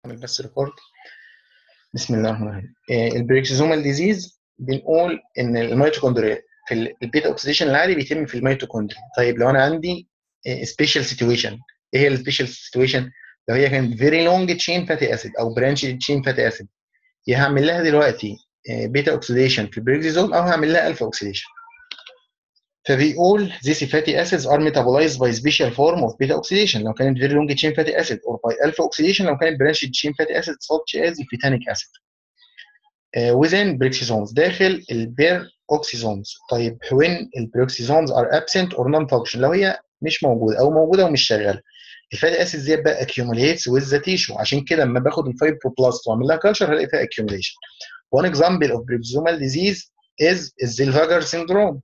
اعمل بس ريكورد بسم الله الرحمن الرحيم البريكسيزومال ديزيز بنقول ان الميتوكوندريا في ال- البيتا اوكسيديشن العادي بيتم في الميتوكوندريا طيب لو انا عندي سبيشال سيتويشن ايه هي السبيشال سيتويشن لو هي كانت فيري لونج تشين فاتي اسيد او برانش تشين فاتي اسيد يا هعمل لها دلوقتي بيتا اوكسيديشن في البريكسيزوم او هعمل لها الفا اوكسيديشن فبيقول these fatty acids are metabolized by special form of beta oxidation لو كانت very long chain fatty acid or by alpha oxidation لو كانت branched chain fatty acid such as phytanic acid uh, within peroxisomes داخل البير اوكسيزومز طيب when البيروكسيزومز are absent or non-function لو هي مش موجوده او موجوده ومش شغاله الفاتي اسيد ديت بقى accumulates with the tissue عشان كده لما باخد الفايبروبلاست واعمل لها كلشر هلاقي فيها accumulation one example of peroxisomal disease is Zellweger syndrome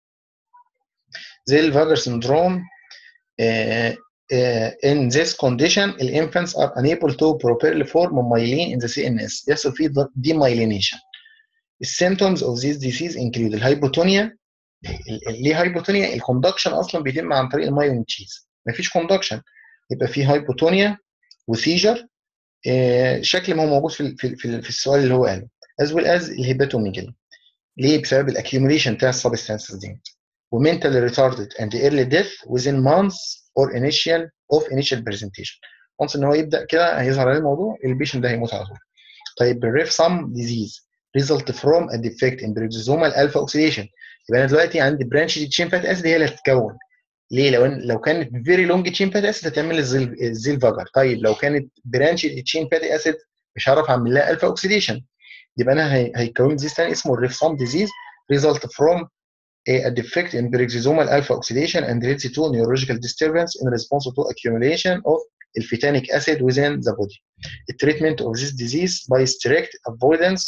Zellweger syndrome uh, uh, in this condition the infants are unable to properly form myelin in the CNS يحصل فيه demyelination The symptoms of this disease include الهايبوتونيا ليه هايبوتونيا الكوندكشن اصلا بيتم عن طريق المايون تشيز مفيش كوندكشن يبقى في هايبوتونيا وسيجر آه، شكل ما هو موجود في ال- في ال- في, ال- في السؤال اللي هو قاله as well as الهيباتوميجل ليه بسبب الاكيوميليشن بتاع السبستانسز دي ومنتال retarded and early death within months or initial of initial presentation once ان هو يبدا كده هيظهر عليه الموضوع البيشنت ده هيموت على طول طيب الريف سم disease result from a defect in peroxisomal alpha oxidation يبقى انا دلوقتي عندي برانش تشين فات اسيد هي اللي هتتكون ليه لو إن لو كانت فيري لونج تشين فات اسيد هتعمل الزيل الزيل فاجر طيب لو كانت برانش تشين فاتي اسيد مش هعرف اعمل لها الفا اوكسيديشن يبقى انا هي- هيكون ديزيز تاني اسمه الريف سم ديزيز result from a defect in peroxisomal alpha oxidation and leads to neurological disturbance in response to accumulation of الفيتانيك acid within the body. The treatment of this disease by strict avoidance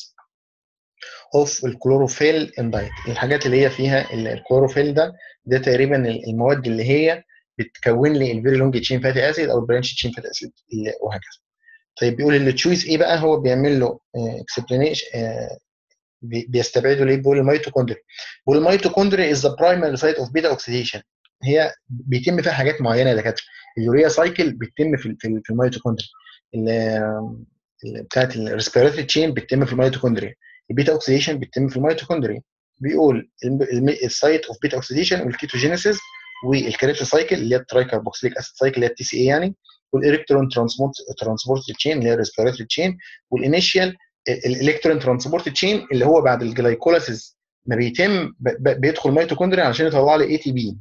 of الكلوروفيل and diet. الحاجات اللي هي فيها ال- الكلوروفيل ده ده تقريبا المواد اللي هي بتكون لي الفيري لونج تشين فاتي اسيد او البرانش تشين فاتي اسيد وهكذا. طيب بيقول التشويس ايه بقى هو بيعمل له اكسبلانيشن بيستبعدوا ليه بيقول الميتوكوندريا بيقول الميتوكوندريا از ذا برايمري سايت اوف بيتا اوكسيديشن هي بيتم فيها حاجات معينه يا دكاتره اليوريا سايكل بيتم في في, في الميتوكوندريا ال- ال- بتاعت الريسبيراتوري تشين بتتم في الميتوكوندريا البيتا اوكسيديشن بيتم في الميتوكوندريا بيقول السايت اوف بيتا اوكسيديشن والكيتوجينيسيس والكريبتو سايكل اللي هي الترايكربوكسيليك اسيد سايكل اللي هي التي سي اي يعني والالكترون ترانسبورت ترانسبورت تشين اللي هي الريسبيراتوري تشين والانيشال الالكترون ترانسبورت تشين اللي هو بعد الجلايكوليسيس ما بيتم ب- ب- بيدخل ميتوكوندريا عشان يطلع لي اي تي بي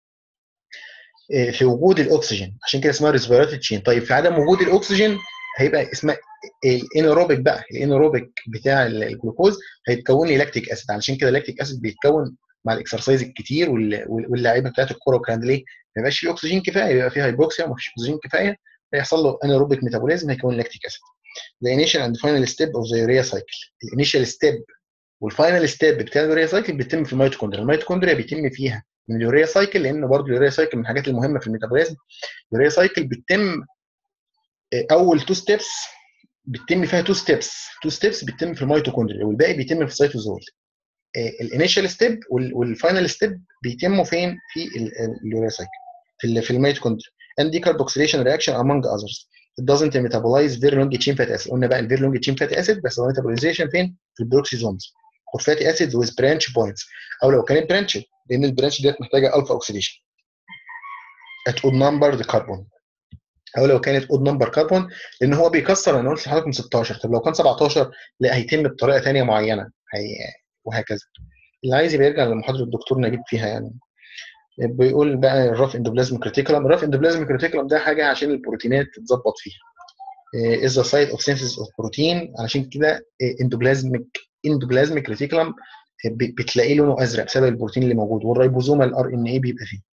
في وجود الاكسجين عشان كده اسمها ريسبيراتوري تشين طيب في عدم وجود الاكسجين هيبقى اسمها الانيروبيك بقى الانيروبيك بتاع ال- الجلوكوز هيتكون لي لاكتيك اسيد علشان كده اللاكتيك اسيد بيتكون مع الاكسرسايز الكتير وال- وال- واللعيبه بتاعت الكوره والكلام ده ليه؟ ما يبقاش فيه اكسجين كفايه يبقى فيه هايبوكسيا وما فيش اكسجين كفايه هيحصل له انيروبيك ميتابوليزم هيكون لاكتيك اسيد the initial and final step of the urea cycle الانيشال ستيب والفاينل ستيب بتاع اليوريا سايكل بيتم في الميتوكوندريا الميتوكوندريا بيتم فيها من اليوريا سايكل لان برضه اليوريا سايكل من الحاجات المهمه في الميتابوليزم اليوريا سايكل بيتم آه، اول تو ستيبس بيتم فيها تو ستيبس تو ستيبس بيتم في الميتوكوندريا والباقي بيتم في السيتوزول الانيشال ستيب والفاينل ستيب بيتموا فين في ال- ال- اليوريا سايكل في ال- في الميتوكوندريا and decarboxylation reaction among others it doesn't metabolize very long chain fatty acid قلنا بقى الفيري لونج chain fatty acid بس هو metabolization فين في البروكسيزومز or fatty acids with branch points او لو كانت branch لان البرانش ديت محتاجه الفا اوكسيديشن at odd number carbon او لو كانت odd number carbon لان هو بيكسر انا قلت لحضراتكم 16 طب لو كان 17 لا هيتم بطريقه ثانيه معينه هي وهكذا اللي عايز يبقى يرجع لمحاضره الدكتور نجيب فيها يعني بيقول بقى الراف اندوبلازم كريتيكولم الراف اندوبلازم كريتيكولم ده حاجه عشان البروتينات تتظبط فيها is the site of synthesis of protein علشان كده اندوبلازميك اندوبلازميك ريتيكولم بتلاقيه لونه ازرق بسبب البروتين اللي موجود والريبوزومال ار ان اي بيبقى فيه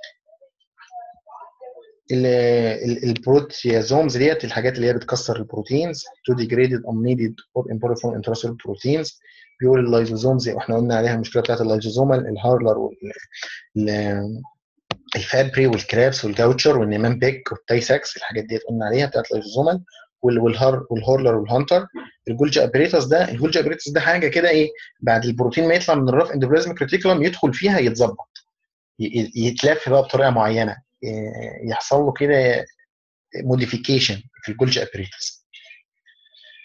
ال- ال- البروتيازومز ديت الحاجات اللي هي بتكسر البروتينز to degraded unneeded or important from intracellular proteins بيقول اللايزوزومز واحنا قلنا عليها المشكله بتاعت اللايزوزومال الهارلر وال ال- الفابري والكرابس والجاوتشر والنيمان بيك والتايساكس الحاجات ديت قلنا عليها بتاعت اللايزوزومال وال- والهار والهورلر والهانتر الجولجا ابريتس ده الجولجا ابريتس ده حاجه كده ايه بعد البروتين ما يطلع من الراف اندوبلازميك ريتيكولم يدخل فيها يتظبط ي- ي- يتلف بقى بطريقه معينه إيه، يحصل له كده موديفيكيشن في الجولجا ابريتس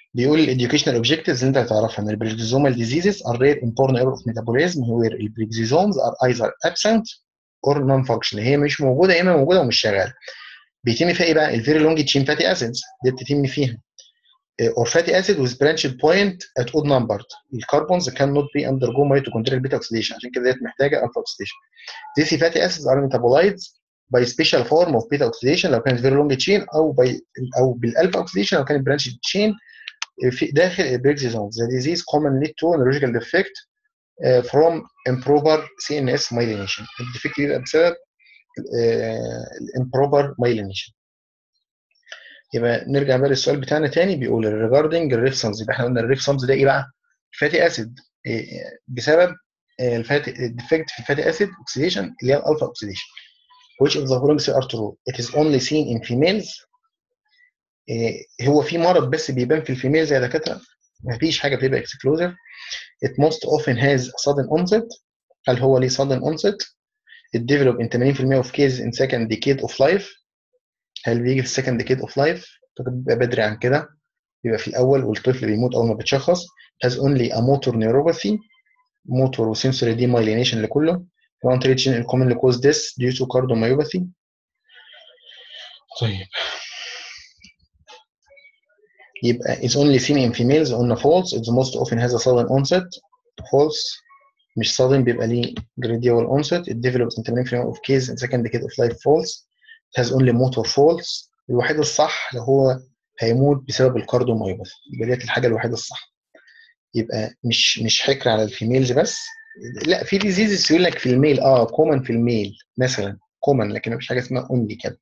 بيقول educational objectives اللي انت هتعرفها ان البريكزومال diseases are rare in born error of metabolism where البريكزومز are either absent or non-functional هي مش موجوده يا اما موجوده ومش شغاله بيتم فيها ايه بقى الفيري لونج تشين فاتي اسيدز دي بتتم فيها or fatty acid with branched point at odd numbered الكربونز cannot be undergo mitochondrial beta oxidation عشان كده ديت محتاجه alpha oxidation these fatty acids are metabolites by special form of beta oxidation لو كانت very long chain او by او بالالفا oxidation لو كانت branched chain في داخل البريكزيزومز the disease common lead to neurological defect uh, from improper CNS myelination الديفكت بيبقى بسبب الامبروبر myelination يبقى نرجع بقى للسؤال بتاعنا تاني بيقول regarding الريفسونز يبقى احنا قلنا الريفسونز ده ايه بقى؟ فاتي اسيد بسبب الفاتي الديفكت في الفاتي اسيد اوكسيديشن اللي هي الالفا اوكسيديشن which of the following are true it is only seen in females هو في مرض بس بيبان في الفيميلز يا دكاتره مفيش حاجه بتبقى exclusive it most often has sudden onset هل هو ليه sudden onset it develop in 80% of cases in second decade of life هل بيجي في السكند ديكيد اوف لايف بيبقى بدري عن كده بيبقى في الاول والطفل بيموت اول ما بيتشخص has only a motor neuropathy motor وسنسوري demyelination لكله one treatment commonly cause death due to cardiomyopathy طيب يبقى is only seen in females قلنا false it's most often has a sudden onset false مش sudden بيبقى ليه gradual onset it develops in 80% of cases in second decade of life false it has only motor false الوحيد الصح اللي هو هيموت بسبب الكارديوميوباثي يبقى ديت الحاجه الوحيده الصح يبقى مش مش حكر على الفيميلز بس لا في ديزيزز يقول لك في الميل اه كومن في الميل مثلا كومن لكن مفيش حاجه اسمها اونلي كده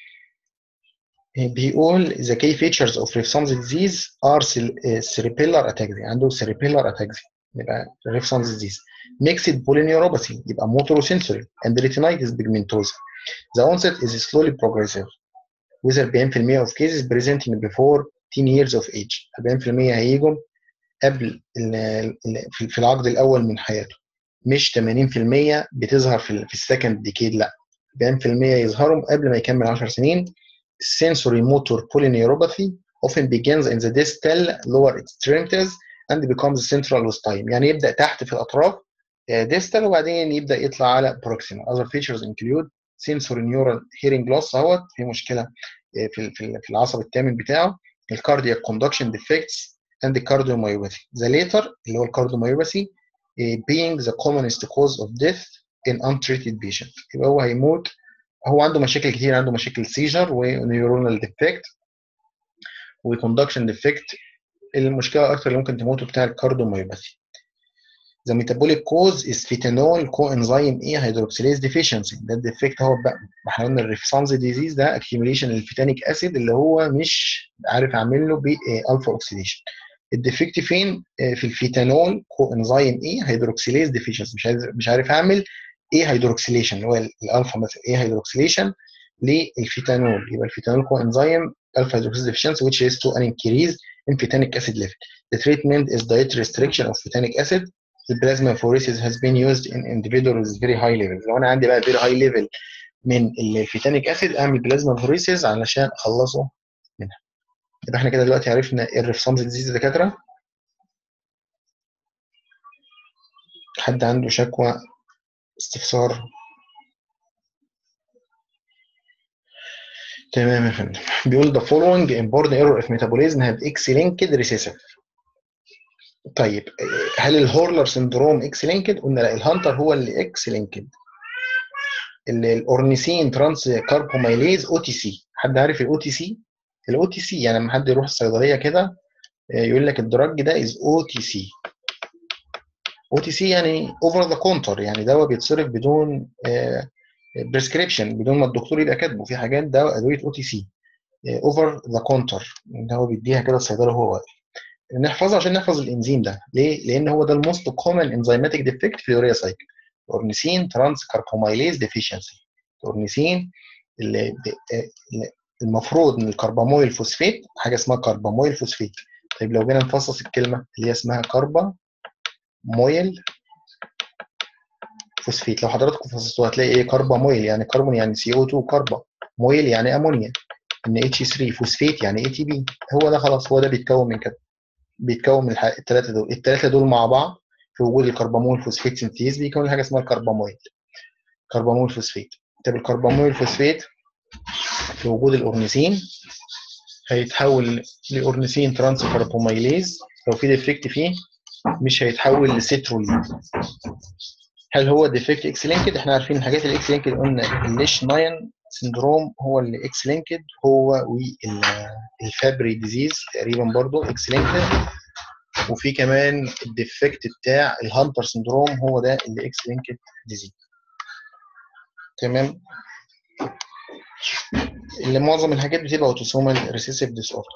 بيقول the key features of Refsum's disease are cerebellar ataxia عنده cerebellar ataxia يبقى Refsum's disease mixed polyneuropathy يبقى motosensory and retinitis pigmentosa the onset is slowly progressive with 40% of cases presenting before 10 years of age 40% هيجوا قبل في العقد الاول من حياته مش 80% بتظهر في السكند ديكيد لا 40% يظهروا قبل ما يكمل 10 سنين sensory motor polyneuropathy often begins in the distal lower extremities and becomes central with time يعني يبدا تحت في الاطراف distal وبعدين يبدا يطلع على proximal other features include sensory neural hearing loss اهوت في مشكله في في العصب الثامن بتاعه الكاردياك conduction defects and the cardiomyopathy the later اللي هو الكارديوميوباثي being the commonest cause of death in untreated patient يبقى هو هيموت هو عنده مشاكل كتير عنده مشاكل سيجر ونيورونال ديفكت وكوندكشن ديفكت المشكله اكتر اللي ممكن تموته بتاع الكارديوميوباثي The metabolic cause is phenol coenzyme A hydroxylase deficiency ده الديفكت هو بقى ما احنا قلنا الريفسانز ديزيز ده accumulation الفيتانيك اسيد اللي هو مش عارف اعمل له بالفا اوكسيديشن الديفكت فين في الفيتانول كوانزيم ايه هيدروكسيليز ديفيشنسي مش عارف مش عارف اعمل ايه هيدروكسيليشن اللي هو الالفا مثلا ايه هيدروكسيليشن للفيتانول يبقى الفيتانول كوانزيم الفا هيدروكسيليز ديفيشنسي which is to an increase in phytanic acid level the treatment is diet restriction of phytanic acid the plasma phoresis has been used in individuals with very high levels لو انا عندي بقى very high level من الفيتانيك اسيد اعمل بلازما فوريسيس علشان اخلصه منها يبقى احنا كده دلوقتي عرفنا ايه الريفسامز ديزيز دكاتره حد عنده شكوى استفسار تمام يا فندم بيقول the following important error of metabolism have X-linked recessive طيب هل الهورلر سندروم اكس لينكد؟ قلنا لا الهانتر هو اللي اكس لينكد الاورنيسين ترانس كاربومايليز او تي سي حد عارف الاو تي سي؟ الاو تي سي يعني لما حد يروح الصيدليه كده يقول لك الدراج ده از او تي سي او تي سي يعني اوفر ذا كونتر يعني دواء بيتصرف بدون بريسكريبشن بدون ما الدكتور يبقى كاتبه في حاجات دواء ادويه او تي سي اوفر ذا كونتر هو بيديها كده الصيدله وهو واقف نحفظها عشان نحفظ الانزيم ده ليه؟ لان هو ده الموست كومن انزيماتيك ديفكت في اليوريا سايكل اورنيسين ترانس كاربومايليز ديفيشنسي اورنيسين اللي المفروض ان الكربامويل فوسفيت حاجه اسمها كربامويل فوسفيت طيب لو جينا نفصص الكلمه اللي هي اسمها كربا مويل فوسفيت لو حضراتكم فصصتوها هتلاقي ايه كربا مويل يعني كربون يعني سي او 2 كربا مويل يعني امونيا ان اتش 3 فوسفيت يعني اي تي بي هو ده خلاص هو ده بيتكون من كده بيتكون من الثلاثه دول الثلاثه دول مع بعض في وجود الكربامول فوسفيت سنتيز بيكون حاجه اسمها الكربامويد كربامول فوسفيت طب الكربامول فوسفيت في وجود الاورنيسين هيتحول لاورنيسين ترانس كربوميليز لو في ديفكت فيه مش هيتحول لسترولين هل هو ديفكت اكس لينكد احنا عارفين الحاجات الاكس لينكد قلنا الليش ناين سندروم هو اللي اكس لينكد هو والفابري ديزيز تقريبا برضو اكس لينكد وفي كمان الديفكت بتاع الهانتر سندروم هو ده اللي اكس لينكد ديزيز تمام اللي معظم الحاجات بتبقى اوتوسومال ريسيسيف ديس اوردر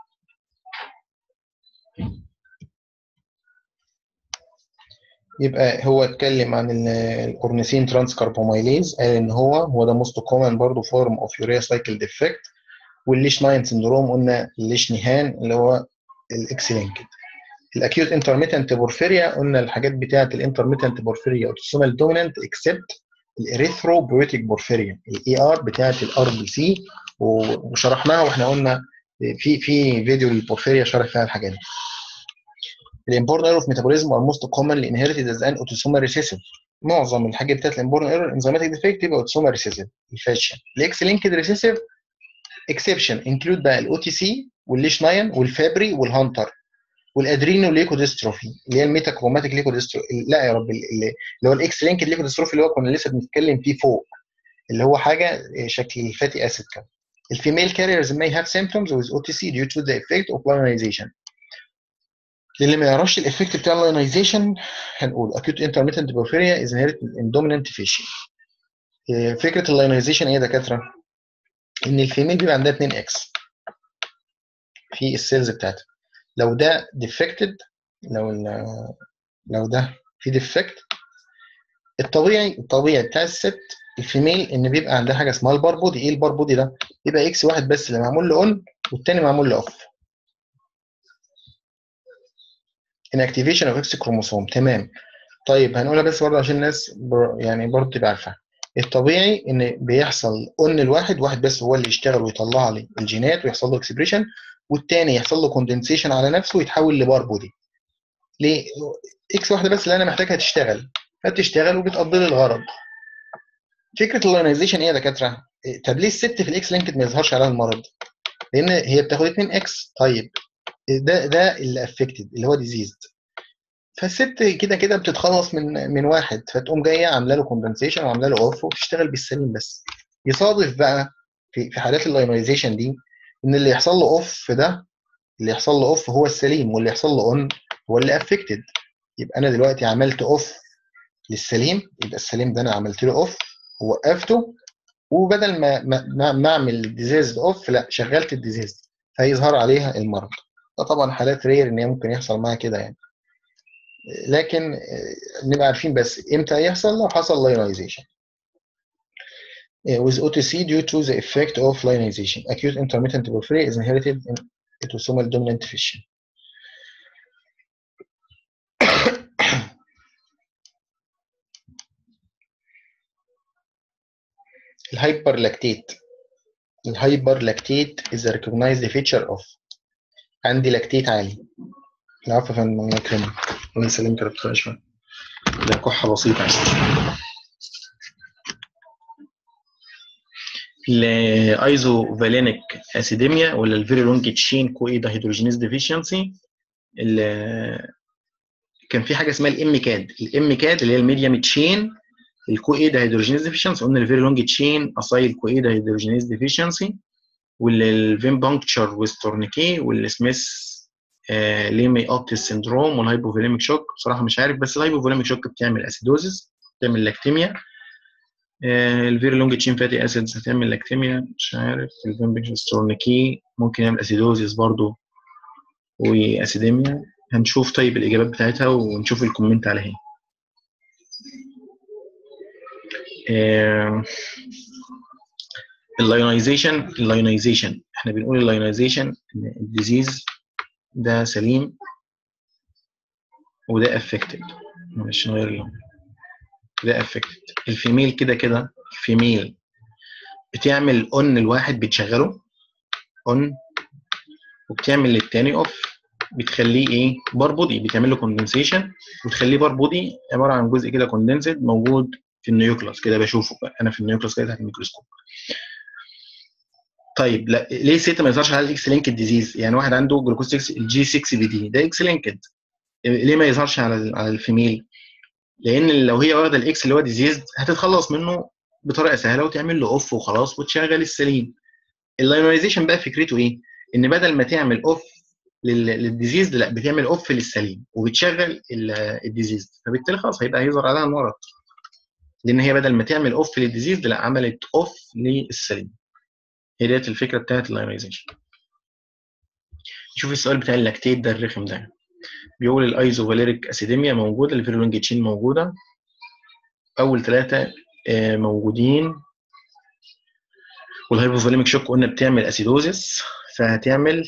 يبقى هو اتكلم عن الاورنيسين ترانس كاربومايليز قال ان هو هو ده موست كومن برضه فورم اوف يوريا سايكل ديفكت والليش ناين سندروم قلنا الليش نيهان اللي هو الاكس لينكد الاكيوت انترميتنت بورفيريا قلنا الحاجات بتاعه الانترميتنت بورفيريا اوتوسومال دومينانت اكسبت الاريثروبويتيك بورفيريا الاي ار بتاعه الار بي سي وشرحناها واحنا قلنا في في فيديو للبورفيريا شرح فيها الحاجات دي الامبورن ايرور في ميتابوليزم ار موست كومنلي انهيرتد از ان اوتوسومال ريسيسيف معظم الحاجات بتاعت الامبورن ايرور انزيماتيك ديفكت يبقى اوتوسومال ريسيسيف الفاشن الاكس لينكد ريسيسيف اكسبشن انكلود بقى الاو تي سي والليش ناين والفابري والهانتر والادرينو ليكوديستروفي اللي هي الميتاكروماتيك ليكوديستروفي لا يا رب اللي هو الاكس لينكد ليكوديستروفي اللي هو كنا لسه بنتكلم فيه فوق اللي هو حاجه شكل الفاتي اسيد كده الفيميل carriers may have symptoms with OTC due to the effect of lionization للي ما يعرفش الافكت بتاع اللاينايزيشن هنقول acute intermittent porphyria is inherited in dominant fascia فكره اللاينايزيشن ايه يا دكاتره؟ ان الفيميل بيبقى عندها 2 اكس في السيلز بتاعتها لو ده ديفكتد لو لو ده في ديفكت الطبيعي الطبيعي بتاع الست الفيميل ان بيبقى عندها حاجه اسمها البار بودي ايه البار بودي ده؟ يبقى اكس واحد بس اللي معمول له اون والتاني معمول له اوف inactivation of X كروموسوم تمام طيب هنقولها بس برضه عشان الناس بر... يعني برضه تبقى عارفه الطبيعي ان بيحصل اون الواحد واحد بس هو اللي يشتغل ويطلع لي الجينات ويحصل له اكسبريشن والتاني يحصل له كوندنسيشن على نفسه ويتحول لبار بودي ليه اكس واحده بس اللي انا محتاجها تشتغل فبتشتغل وبتقضي لي الغرض فكره اللاينايزيشن ايه يا دكاتره طب ليه الست في الاكس لينكد ما يظهرش عليها المرض لان هي بتاخد 2 اكس طيب ده ده اللي افكتد اللي هو ديزيزد فالست كده كده بتتخلص من من واحد فتقوم جايه عامله له كومبنسيشن وعامله له اوف وبتشتغل بالسليم بس يصادف بقى في في حالات اللاينايزيشن دي ان اللي يحصل له اوف ده اللي يحصل له اوف هو السليم واللي يحصل له اون هو اللي افكتد يبقى انا دلوقتي عملت اوف للسليم يبقى السليم ده انا عملت له اوف ووقفته وبدل ما ما, ما اعمل ديزيز اوف لا شغلت الديزيز فيظهر عليها المرض ده طبعا حالات رير ان هي ممكن يحصل معاها كده يعني لكن نبقى عارفين بس امتى يحصل لو حصل lionization with OTC due to the effect of lionization acute intermittent porphyria is inherited in autosomal dominant fashion الهايبر لاكتيت الهايبر لاكتيت is a recognized feature of عندي لاكتيت عالي العفو يا فندم الله يكرمك الله يسلمك يا دكتور اشرف ده كحه بسيطه يعني الايزو فالينيك اسيديميا ولا الفيري لونج تشين كويدا هيدروجينيز ديفيشنسي كان في حاجه اسمها الام كاد الام كاد اللي هي الميديم تشين الكويدا هيدروجينيز ديفيشنسي قلنا الفيري لونج تشين اسايل كويدا هيدروجينيز ديفيشنسي والفين بانكتشر ويستورنيكي والسميث آه ليمي اوبتس سندروم والهايبوفوليميك شوك بصراحه مش عارف بس الهايبوفوليميك شوك بتعمل اسيدوزيس بتعمل لاكتيميا آه الفيري لونج تشين فاتي اسيدز هتعمل لاكتيميا مش عارف الفين بانكتشر ستورنيكي ممكن يعمل اسيدوزيس برضو واسيديميا هنشوف طيب الاجابات بتاعتها ونشوف الكومنت عليها آه اللايونايزيشن اللايونايزيشن احنا بنقول اللايونايزيشن ان الديزيز ده سليم وده افكتد مش نغير اللون ده افكتد الفيميل كده كده الفيميل بتعمل اون الواحد بتشغله اون وبتعمل للتاني اوف بتخليه ايه بار بودي بتعمل له كوندنسيشن وتخليه بار بودي عباره عن جزء كده كوندنسد موجود في النيوكلاس كده بشوفه بقى. انا في النيوكلاس كده تحت الميكروسكوب طيب لا ليه الست ما يظهرش على الاكس لينكد ديزيز يعني واحد عنده جلوكوز 6 الجي 6 بي دي ده اكس لينكد ليه ما يظهرش على على الفيميل لان لو هي واخده الاكس اللي هو ديزيز هتتخلص منه بطريقه سهله وتعمل له اوف وخلاص وتشغل السليم اللاينورايزيشن بقى فكرته ايه ان بدل ما تعمل اوف للديزيز لا بتعمل اوف للسليم وبتشغل الديزيز فبالتالي خلاص هيبقى هيظهر عليها المرض لان هي بدل ما تعمل اوف للديزيز لا عملت اوف للسليم هي ديت الفكره بتاعت اللاينورايزيشن شوف السؤال بتاع اللاكتيت ده الرخم ده بيقول الايزوفاليريك اسيديميا موجوده الفيرولونج تشين موجوده اول ثلاثه موجودين والهايبوفوليميك شوك قلنا بتعمل اسيدوزيس فهتعمل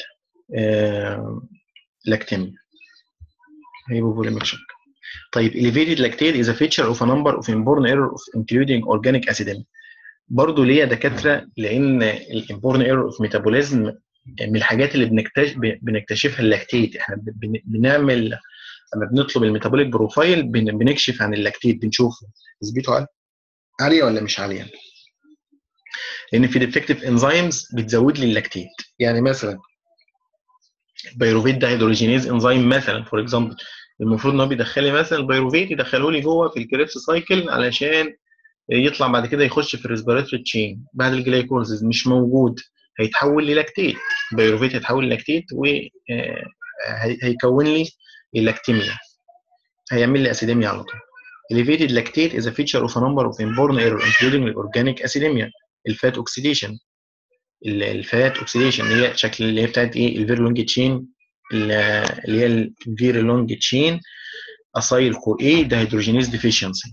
لاكتيميا هايبوفوليميك شوك طيب elevated lactate is a feature of a number of inborn error of including organic acidemia برضه ليه يا دكاتره لان الامبورن ايرور اوف ميتابوليزم من الحاجات اللي بنكتشف بنكتشفها اللاكتيت احنا بنعمل لما بنطلب الميتابوليك بروفايل بنكشف عن اللاكتيت بنشوفه نسبته عاليه ولا مش عاليه لان في ديفكتيف انزيمز بتزود لي اللاكتيت يعني مثلا البيروفيت ده هيدروجينيز انزيم مثلا فور اكزامبل المفروض ان هو بيدخل لي مثلا البيروفيت يدخله لي جوه في الكريبس سايكل علشان يطلع بعد كده يخش في الريسبيراتوري تشين بعد الجلايكوليسيس مش موجود هيتحول للاكتيت البيروفيت هيتحول للاكتيت وهيكون لي اللاكتيميا هيعمل لي اسيديميا على طول elevated lactate is a feature of a number of inborn error including organic acidemia الفات اوكسيديشن الفات اوكسيديشن اللي هي شكل اللي هي بتاعت ايه الفيري لونج تشين اللي هي الفيري لونج تشين اسايل كو اي دهيدروجينيز ديفيشنسي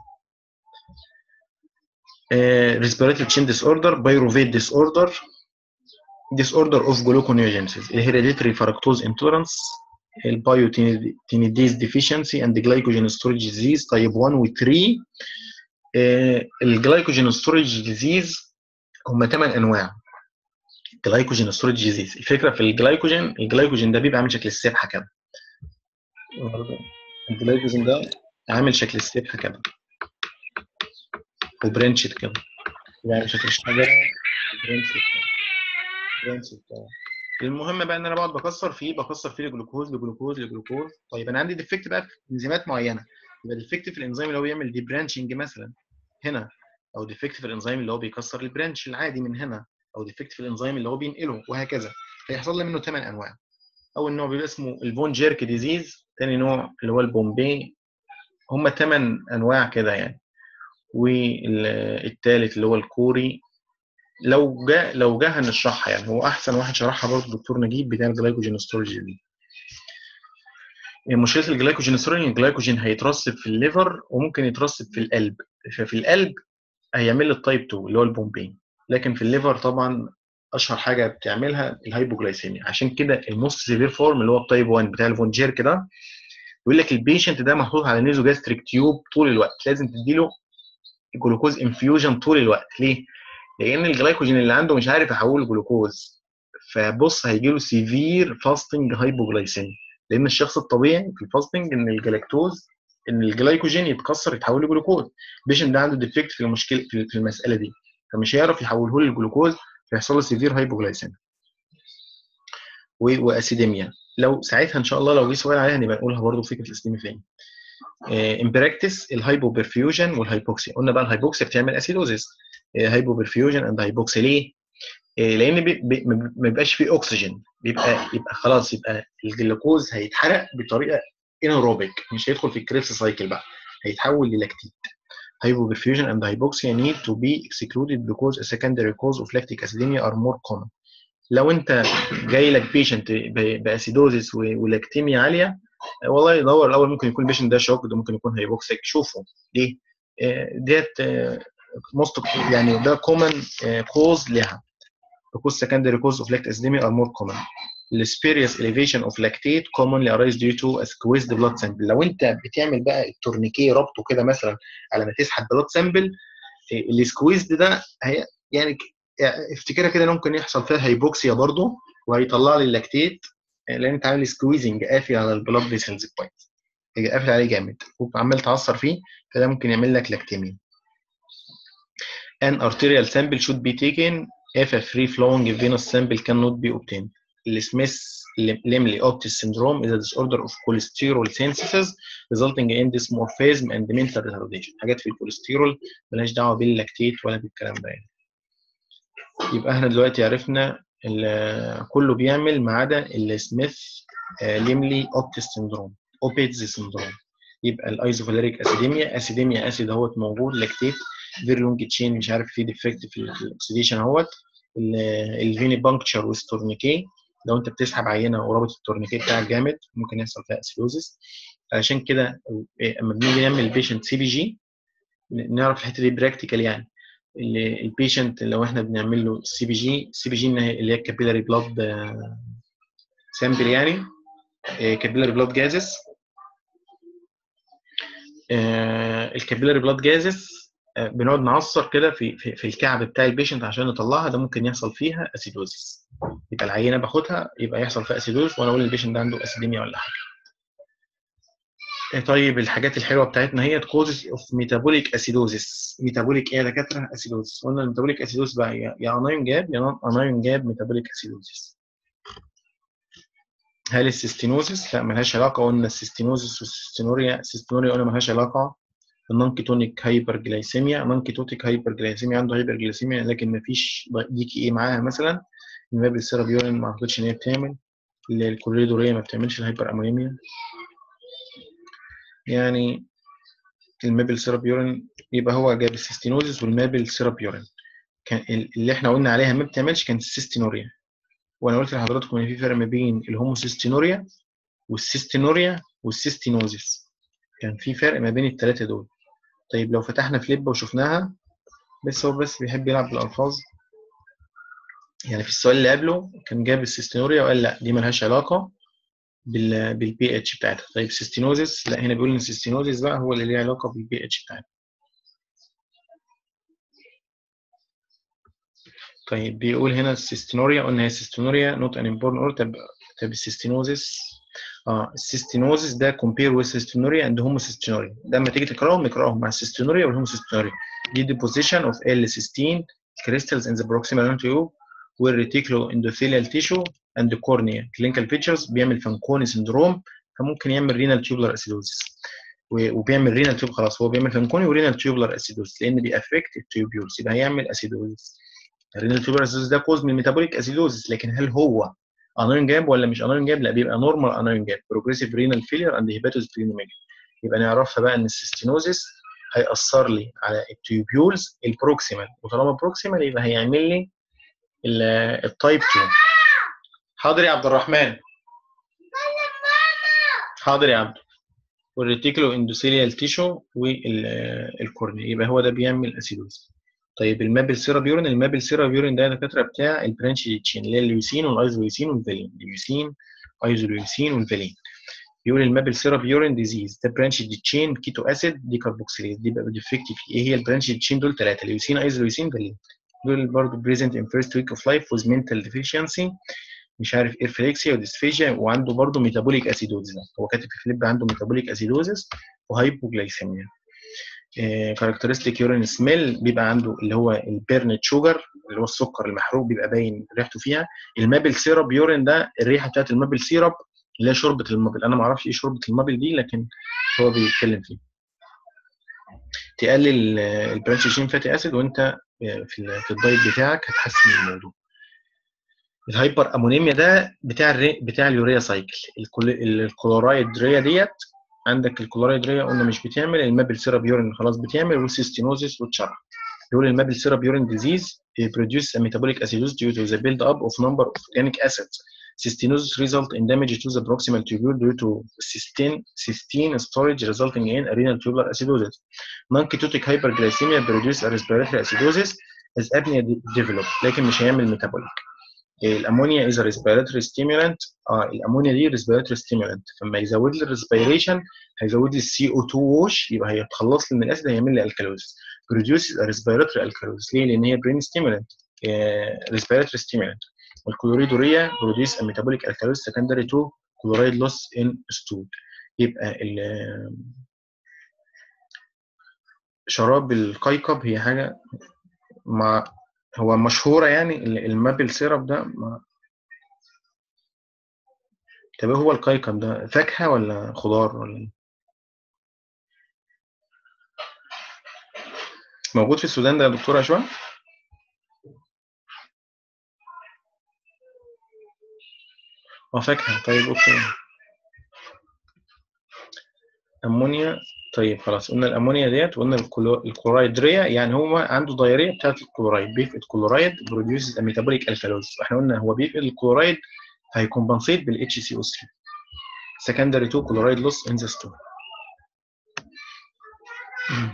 respiratory chain disorder pyruvate disorder disorder of gluconeogenesis hereditary fructose intolerance البايوتينيديز deficiency and glycogen storage disease type 1 و 3 الجلايكوجين ستورج ديزيز هم 8 انواع جلايكوجين ستورج ديزيز الفكره في الجلايكوجين الجلايكوجين ده بيبقى عامل شكل السبحه كده الجلايكوجين ده عامل شكل السبحه كده وبرنشت كده يعني شكل الشجره برنشت كده برنشت كده المهم بقى ان انا بقعد بكسر فيه بكسر فيه الجلوكوز لجلوكوز لجلوكوز طيب انا عندي ديفكت بقى في انزيمات معينه يبقى ديفكت في الانزيم اللي هو بيعمل دي برانشنج مثلا هنا او ديفكت في الانزيم اللي هو بيكسر البرانش العادي من هنا او ديفكت في الانزيم اللي هو بينقله وهكذا فيحصل لي منه ثمان انواع اول نوع بيبقى اسمه الفون جيرك ديزيز ثاني نوع اللي هو البومبي هم ثمان انواع كده يعني والثالث اللي هو الكوري لو جاء لو جه هنشرحها يعني هو احسن واحد شرحها برضه الدكتور نجيب بتاع الجلايكوجين ستورج دي مشكله الجلايكوجين ستورج الجلايكوجين هيترسب في الليفر وممكن يترسب في القلب ففي القلب هيعمل لي التايب 2 اللي هو البومبين لكن في الليفر طبعا اشهر حاجه بتعملها الهايبوجلايسيميا عشان كده الموست سيفير فورم اللي هو التايب 1 بتاع الفونجير كده يقول لك البيشنت ده محطوط على نيزو جاستريك تيوب طول الوقت لازم تديله جلوكوز انفيوجن طول الوقت ليه؟ لان الجلايكوجين اللي عنده مش عارف يحوله جلوكوز فبص هيجي له سيفير فاستنج هايبوجلايسيميا لان الشخص الطبيعي في الفاستنج ان الجلاكتوز ان الجلايكوجين يتكسر يتحول لجلوكوز البيشنت ده عنده ديفكت في المشكله في المساله دي فمش هيعرف يحوله للجلوكوز فيحصل له سيفير هايبوجلايسيميا واسيديميا لو ساعتها ان شاء الله لو جه سؤال عليها نبقى نقولها برضه فكره الاسيديميا فين ان براكتس الهايبوبرفيوجن والهايبوكسيا قلنا بقى الهايبوكسيا بتعمل اسيدوزيس هايبوبرفيوجن اند هايبوكسيا ليه؟ لان بي بي ما بيبقاش فيه اكسجين بيبقى يبقى خلاص يبقى الجلوكوز هيتحرق بطريقه انيروبيك مش هيدخل في الكريبس سايكل بقى هيتحول للاكتيت hypoperfusion and hypoxia need to be excluded because a secondary cause of lactic acidemia are more common لو انت جاي لك بيشنت باسيدوزيس ولاكتيميا عاليه والله دور الاول ممكن يكون البيشنت ده شوك ده ممكن يكون هيبوكسيك شوفه ليه؟ ديت موست يعني ده كومن كوز لها because secondary cause of lactic acidemia are more common the spurious elevation of lactate commonly arise due to a squeezed blood sample لو انت بتعمل بقى التورنيكيه ربطه كده مثلا على ما تسحب بلاد سامبل السكويزد ده هي يعني افتكرها كده ممكن يحصل فيها هيبوكسيا برضه وهيطلع لي اللاكتيت لان انت عامل سكويزنج قافل على البلاد فيسلز كويس قافل عليه جامد وعمال تعصر فيه فده ممكن يعمل لك لاكتيميا An arterial sample should be taken if a free flowing venous sample cannot be obtained. السميث Lemley Optis syndrome is a disorder of cholesterol synthesis resulting in dysmorphism and mental retardation. حاجات في الكوليسترول ملهاش دعوه باللاكتيت ولا بالكلام ده يعني. يبقى احنا دلوقتي عرفنا كله بيعمل ما عدا السميث ليملي اوبتس سندروم اوبيتز سندروم يبقى الايزوفاليريك اسيديميا اسيديميا اسيد اهوت موجود لاكتيت فيري لونج تشين مش عارف في ديفكت في الاكسيديشن اهوت الفيني بانكتشر والستورنيكي لو انت بتسحب عينه ورابط التورنيكي بتاعك جامد ممكن يحصل فيها اسيدوزس علشان كده اما بنيجي نعمل البيشنت سي بي جي نعرف الحته دي براكتيكال يعني البيشنت لو احنا بنعمل له سي بي جي سي بي جي اللي هي كابيلاري بلاد سامبل يعني كابيلاري بلاد جازس الكابيلاري بلاد جازس بنقعد نعصر كده في, في في الكعب بتاع البيشنت عشان نطلعها ده ممكن يحصل فيها اسيدوزس يبقى العينه باخدها يبقى يحصل فيها اسيدوز وانا اقول للبيشنت ده عنده اسيديميا ولا حاجه طيب الحاجات الحلوه بتاعتنا هي كوزز اوف ميتابوليك اسيدوزس ميتابوليك ايه يا دكاتره اسيدوزس قلنا الميتابوليك اسيدوز بقى يا انايون جاب يا نون انايون جاب ميتابوليك اسيدوزس هل السيستينوزس لا ملهاش علاقه قلنا السيستينوزس والسيستينوريا السيستينوريا قلنا ملهاش علاقه النون كيتونيك هايبر جلايسيميا نون كيتوتيك هايبر جلايسيميا عنده هايبر جلايسيميا لكن مفيش ديكي ايه معاها مثلا المابل سيرابيورين ما اعتقدش ان هي بتعمل الكوريدوريه ما بتعملش الهايبر امونيميا يعني المابل سيرابيورين يبقى هو جاب السيستينوزيس والمابل سيرابيورين كان اللي احنا قلنا عليها ما بتعملش كانت السيستينوريا وانا قلت لحضراتكم ان في فرق ما بين الهوموسيستينوريا والسيستينوريا والسيستينوزيس كان في فرق ما بين الثلاثه دول طيب لو فتحنا فليب وشفناها بس هو بس بيحب يلعب بالالفاظ يعني في السؤال اللي قبله كان جاب السيستينوريا وقال لا دي ملهاش علاقه بال بالبي اتش بتاعتها طيب سيستينوزيس لا هنا بيقول ان السيستينوزيس بقى هو اللي ليه علاقه بالبي اتش بتاعتها طيب بيقول هنا السيستينوريا قلنا هي سيستينوريا نوت ان امبورن اور طب طب السيستينوزيس اه السيستينوزيس ده كومبير ويز سيستينوريا اند هوموسيستينوريا ده لما تيجي تقراهم نقراهم مع السيستينوريا والهوموسيستينوريا دي deposition of L-cysteine crystals in the proximal tube والريتيكولو اندوثيليال تيشو اند كورنيا كلينيكال فيتشرز بيعمل فانكوني سندروم فممكن يعمل رينال تيوبلر اسيدوزس وبيعمل رينال تيوب خلاص هو بيعمل فانكوني ورينال تيوبلر اسيدوزس لان بيأفكت التيوبيولز يبقى هيعمل اسيدوزس الرينال تيوبلر اسيدوزس ده كوز من ميتابوليك اسيدوزس لكن هل هو انايون جاب ولا مش انايون جاب لا بيبقى نورمال انايون جاب بروجريسيف رينال فيلير اند هيباتوسبلينوميجا يبقى نعرفها بقى ان السيستينوزس هيأثر لي على التيوبيولز البروكسيمال وطالما بروكسيمال يبقى هيعمل لي التايب 2 حاضر يا عبد الرحمن حاضر يا عبد والريتيكولو اندوثيليال تيشو والكورنيا يبقى هو ده بيعمل اسيدوز طيب المابل سيرابيورين المابل سيرابيورين ده دكاتره بتاع البرانش تشين اللي هي الليوسين والايزوليوسين والفالين الليوسين ايزوليوسين والفالين بيقول المابل سيرابيورين ديزيز ده برانش تشين كيتو اسيد دي كاربوكسيليز دي بقى ديفكتيف ايه هي البرانش تشين دول ثلاثه ليوسين ايزوليوسين فالين دول برضه present in first week of life with mental deficiency مش عارف ايرفليكسيا وديسفيجيا وعنده برضه ميتابوليك اسيدوزس هو كاتب في فليب عنده ميتابوليك اسيدوزس وهايبوجلايسيميا كاركترستيك يورين سميل بيبقى عنده اللي هو البيرنت شوجر اللي هو السكر المحروق بيبقى باين ريحته فيها المابل سيرب يورين ده الريحه بتاعت المابل سيرب اللي هي شوربه المابل انا ما اعرفش ايه شوربه المابل دي لكن هو بيتكلم فيه تقلل البرانشيشين فاتي اسيد وانت في في الدايت بتاعك هتحسن الموضوع الهايبر امونيميا ده بتاع الري بتاع اليوريا سايكل الكلورايد ريا ديت عندك الكلورايد ريا قلنا مش بتعمل المابل سيراب يورين خلاص بتعمل والسيستينوزيس والشرع بيقول المابل سيراب يورين ديزيز produce a metabolic acidosis due to the build up of number of organic acids cystinosis result in damage to the proximal tubule due to cysteine, cysteine storage resulting in a renal tubular acidosis. Non-ketotic hyperglycemia produce a respiratory acidosis as apnea develop لكن مش هيعمل metabolic. الامونيا is a respiratory stimulant اه الامونيا دي respiratory stimulant فلما يزود لي الريسبيريشن هيزود لي السي او 2 ووش يبقى هيتخلص لي من الاسيد هيعمل لي الكالوزيس produces a respiratory alkalosis ليه؟ لان هي brain stimulant respiratory stimulant والكلوريدوريا بروديوس ميتابوليك الكالوز سكندري تو كلورايد لوس ان ستول يبقى ال- شراب القيقب هي حاجه مع هو مشهوره يعني ال- المابل سيرب ده ما- طب إيه هو القيقب ده فاكهه ولا خضار ولا إيه؟ موجود في السودان ده يا دكتور اشوان اه فاكهه طيب اوكي امونيا طيب خلاص قلنا الامونيا ديت وقلنا الكلو- الكلورايدريا يعني هو عنده ضياريه بتاعت الكلورايد بيفقد كلورايد بروديوسز ميتابوليك الكالوز احنا قلنا هو بيفقد الكلورايد هيكمبنسيت بالاتش سي او 3 secondary to chloride loss in the stool مم.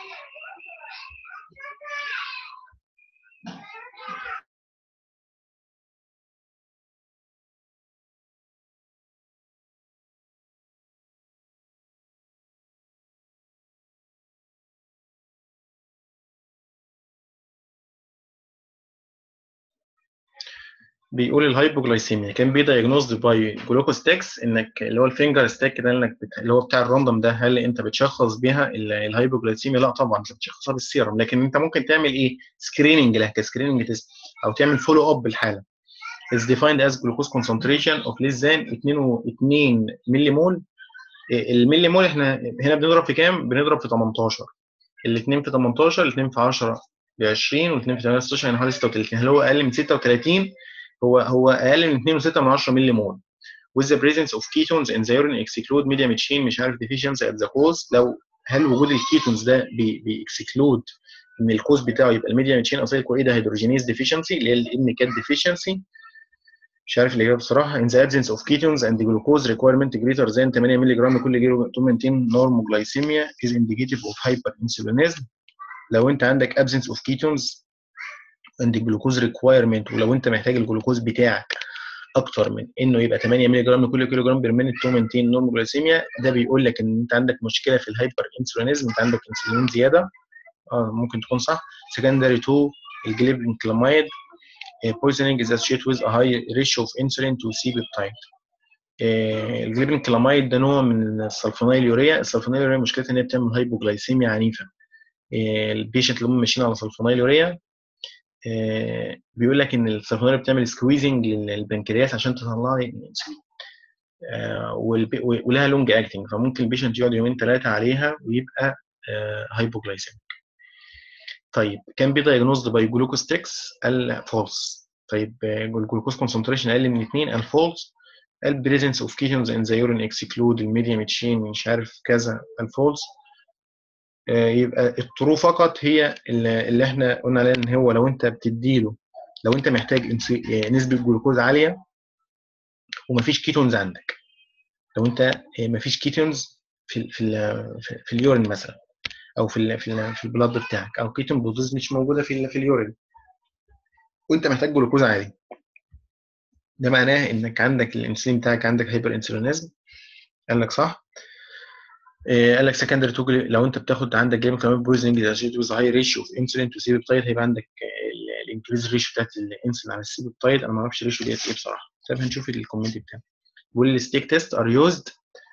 بيقول الهايبوجلايسيميا كان بي diagnosed باي جلوكوستكس انك اللي هو الفينجر ستيك ده انك بت... اللي هو بتاع الراندوم ده هل انت بتشخص بيها ال- الهايبوجلايسيميا لا طبعا انت بتشخصها بالسيرم لكن انت ممكن تعمل ايه سكريننج لها كسكريننج تيست او تعمل فولو اب بالحاله is defined as glucose concentration of less than 2 و 2 ملي مول الملي مول احنا هنا بنضرب في كام؟ بنضرب في 18 الاثنين في 18 الاثنين في 10 ب 20 والاثنين في 8 16 يعني حوالي 36 هل هو اقل من 36 هو هو اقل من 2.6 من 10 ملي مول with the presence of ketones in the urine exclude medium chain مش عارف deficiency at the cause لو هل وجود الكيتونز ده بي بيكسكلود ان الكوز بتاعه يبقى الميديم تشين اصيل كو ايه ده هيدروجينيز ديفيشنسي اللي هي الان كات ديفيشنسي مش عارف الاجابه بصراحه in the absence of ketones and glucose requirement greater than 8 مللي جرام كل كيلو to maintain normoglycemia is indicative of hyperinsulinism لو انت عندك absence of ketones and glucose requirement ولو انت محتاج الجلوكوز بتاعك اكتر من انه يبقى 8 مللي جرام كل كيلو جرام بير مينيت تو مينتين نورموجلايسيميا ده بيقول لك ان انت عندك مشكله في الهايبر انسولينيزم انت عندك انسولين زياده اه ممكن تكون صح secondary to الجليبنكلاميد poisoning is associated with a high ratio of insulin to C peptide الجليبنكلاميد ده نوع من السلفونيل يوريا السلفونيل يوريا مشكلتها ان هي بتعمل هايبوجلايسيميا عنيفه البيشنت اللي هم ماشيين على سلفونيل يوريا آه، بيقول لك ان السلفونيل بتعمل سكويزنج للبنكرياس عشان تطلع لي الانسولين آه، والب- ولها لونج اكتنج فممكن البيشنت يقعد يومين ثلاثه عليها ويبقى هايبوجلايسيميك طيب كان بي دايجنوزد باي جلوكوستكس قال فولس طيب الجلوكوز كونسنتريشن اقل من 2 قال فولس قال بريزنس اوف كيتونز ان ذا يورين اكسكلود الميديم تشين مش عارف كذا قال فولس يبقى الترو فقط هي اللي اللي احنا قلنا عليها ان هو لو انت بتديله لو انت محتاج انس- نسبه جلوكوز عاليه ومفيش كيتونز عندك لو انت مفيش كيتونز في في ال في, في اليورين مثلا او في ال في, ال في البلاد بتاعك او كيتون بودز مش موجوده في ال في اليورين وانت محتاج جلوكوز عالي ده معناه انك عندك الانسولين بتاعك عندك هايبر انسولينيزم قال لك صح إيه قال لك سكندري تو لو انت بتاخد عندك جيم كمان بويزنج ويز هاي ريشيو اوف انسولين تو سي بيبتايد هيبقى عندك الانكريز ريشيو بتاعت الانسولين على السي بيبتايد انا ما اعرفش الريشيو ديت ايه بصراحه طب هنشوف الكومنت بتاعه بيقول الستيك تيست ار يوزد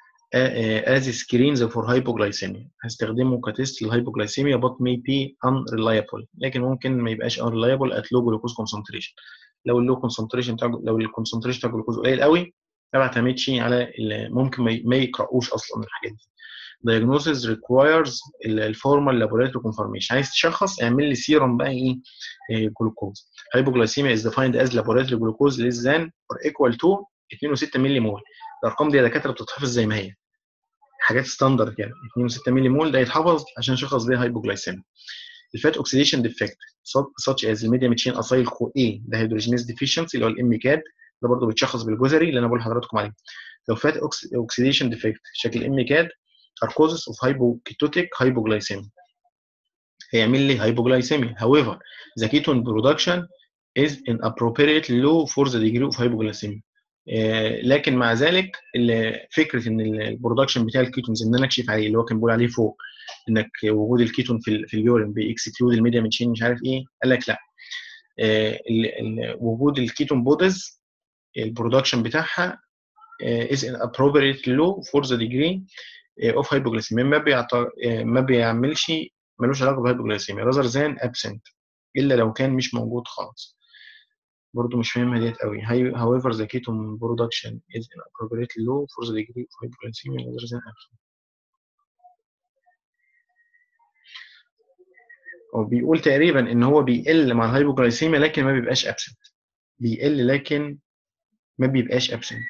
از سكرينز فور هايبوجلايسيميا هستخدمه كتيست للهايبوجلايسيميا but may be unreliable لكن ممكن ما يبقاش unreliable at low glucose concentration لو اللو كونسنتريشن بتاع لو الكونسنتريشن بتاع الجلوكوز قليل قوي ما بعتمدش على ال- ممكن ما ي- ما يقراوش اصلا الحاجات دي diagnosis requires الفورمال laboratory confirmation عايز تشخص اعمل لي سيرم بقى ايه جلوكوز hypoglycemia is defined as laboratory glucose less than or equal to 2.6 ملي مول الارقام دي يا دكاتره بتتحفظ زي ما هي حاجات ستاندرد كده 2.6 ملي مول ده يتحفظ عشان نشخص بيها هايبوجلايسيميا الفات اوكسيديشن ديفكت such as الميديم تشين اسايل كو اي ده هيدروجينيز ديفيشنسي اللي هو الام كاد ده برضه بيتشخص بالجزري اللي انا بقول لحضراتكم عليه لو فات اوكسيديشن ديفكت شكل ام كاد اركوزس اوف هايبوكيتوتيك هايبوجلايسيميا هيعمل لي هايبوجلايسيميا however the ketone production is inappropriately low for the degree of hypoglycemia آه، لكن مع ذلك ال- فكره ان ال- البرودكشن بتاع الكيتونز ان انا اكشف عليه اللي هو كان بيقول عليه فوق انك وجود الكيتون في ال- في اليورين بيكسكلود الميديا من شين مش عارف ايه قال لك لا وجود الكيتون بودز البرودكشن بتاعها is an appropriate low for the degree of hypoglycemia ما بيعط... ما بيعملش ملوش علاقه بالهايبوجلايسيميا rather than absent الا لو كان مش موجود خالص برضو مش فاهمها ديت قوي however the ketone production is inappropriately low for the degree of hypoglycemia rather than absent هو بيقول تقريبا ان هو بيقل مع الهايبوجلايسيميا لكن ما بيبقاش absent بيقل لكن ما بيبقاش absent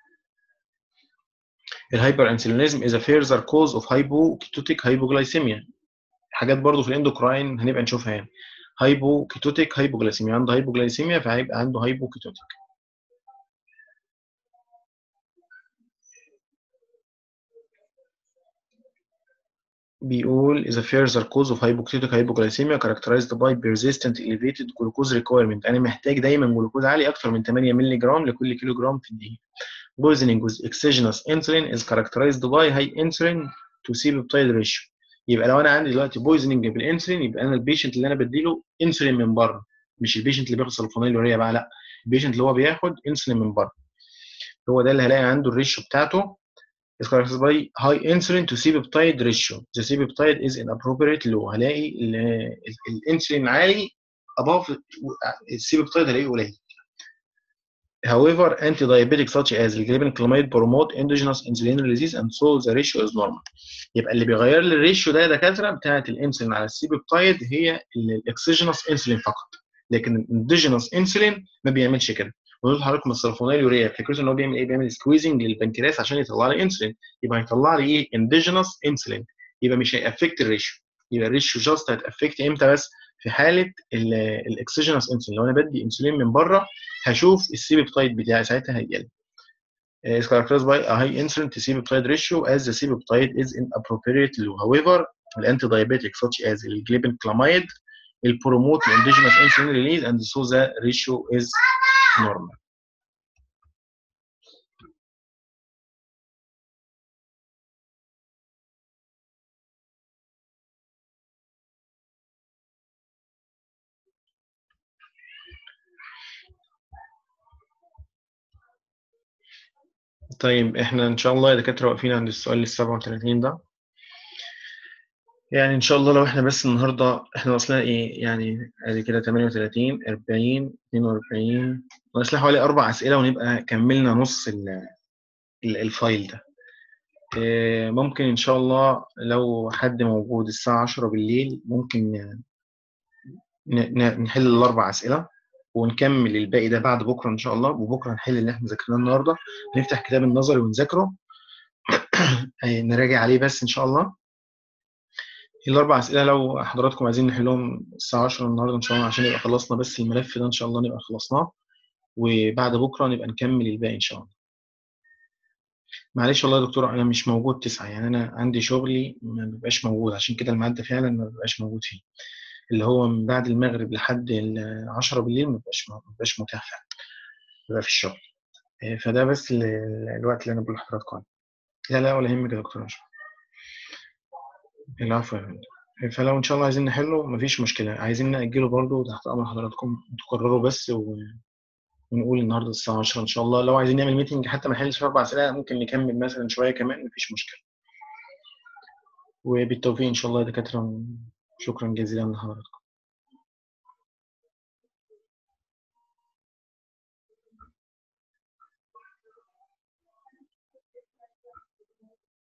الهايبر انسولينيزم is a further cause of hypoketotic hypoglycemia حاجات برضو في الاندوكراين هنبقى نشوفها يعني هايبوكيتوتيك هايبوجلايسيميا عنده هايبوجلايسيميا فهيبقى عنده هايبوكيتوتيك بيقول is a further cause of hypoketotic hypoglycemia characterized by persistent elevated glucose requirement انا محتاج دايما جلوكوز عالي اكتر من 8 مللي جرام لكل كيلو جرام في الدقيقه poisoning with exogenous insulin is characterized by high insulin to C-peptide ratio يبقى لو انا عندي دلوقتي بويزننج بالانسولين يبقى انا البيشنت اللي انا بديله انسولين من بره مش البيشنت اللي بياخد سلفونيلوريا بقى لا البيشنت اللي هو بياخد انسولين من بره هو ده اللي هلاقي عنده الريشيو بتاعته is characterized by high insulin to C-peptide ratio. The C-peptide is inappropriate low. هلاقي الانسولين عالي above السي-peptide هلاقيه قليل. However, anti-diabetic such as glibenclamide promote endogenous insulin release and so the ratio is normal. يبقى اللي بيغير لي الريشيو ده يا دكاتره بتاعت الانسولين على السي-peptide هي الاكسجينوس انسولين فقط. لكن الاندوجينوس انسولين ما بيعملش كده. ونقول لحضراتكم السلفونيل يوريا فكرته ان هو بيعمل ايه؟ بيعمل سكويزنج للبنكرياس عشان يطلع لي انسولين يبقى هيطلع لي ايه؟ اندوجينوس انسولين يبقى مش هيأفكت الريشيو يبقى الريشيو جاست هتأفكت امتى بس؟ في حاله الاكسجينوس انسولين لو انا بدي انسولين من بره هشوف السي بيبتايد بتاعي ساعتها هيقل. is characterized by a high insulin to C-peptide ratio as the C-peptide is inappropriate low. However, الانتي such as الجليبنكلاميد البروموت endogenous insulin release and so the ratio is normal. طيب احنا ان شاء الله يا دكاتره واقفين عند السؤال ال 37 ده يعني ان شاء الله لو احنا بس النهارده احنا واصلين ايه يعني ادي كده 38 40 42 ناقص لنا حوالي اربع اسئله ونبقى كملنا نص الفايل ده إيه ممكن ان شاء الله لو حد موجود الساعه 10 بالليل ممكن نحل الاربع اسئله ونكمل الباقي ده بعد بكره ان شاء الله وبكره نحل اللي احنا ذاكرناه النهارده نفتح كتاب النظري ونذاكره نراجع عليه بس ان شاء الله الاربع اسئله لو حضراتكم عايزين نحلهم الساعه 10 النهارده ان شاء الله عشان يبقى خلصنا بس الملف ده ان شاء الله نبقى خلصناه وبعد بكره نبقى نكمل الباقي ان شاء الله معلش والله يا دكتور انا مش موجود تسعة يعني انا عندي شغلي ما بيبقاش موجود عشان كده الميعاد ده فعلا ما بيبقاش موجود فيه اللي هو من بعد المغرب لحد 10 بالليل ما بيبقاش ما بيبقاش متاح فعلا بيبقى في الشغل فده بس الوقت اللي انا بقول لحضراتكم لا لا ولا يهمك يا دكتور مش العفو يا فندم فلو ان شاء الله عايزين نحله مفيش مشكله عايزين ناجله برضه تحت امر حضراتكم تقرروا بس و... ونقول النهارده الساعه 10 ان شاء الله لو عايزين نعمل ميتنج حتى ما نحلش اربع اسئله ممكن نكمل مثلا شويه كمان مفيش مشكله وبالتوفيق ان شاء الله يا دكاتره شكرا جزيلا لحضراتكم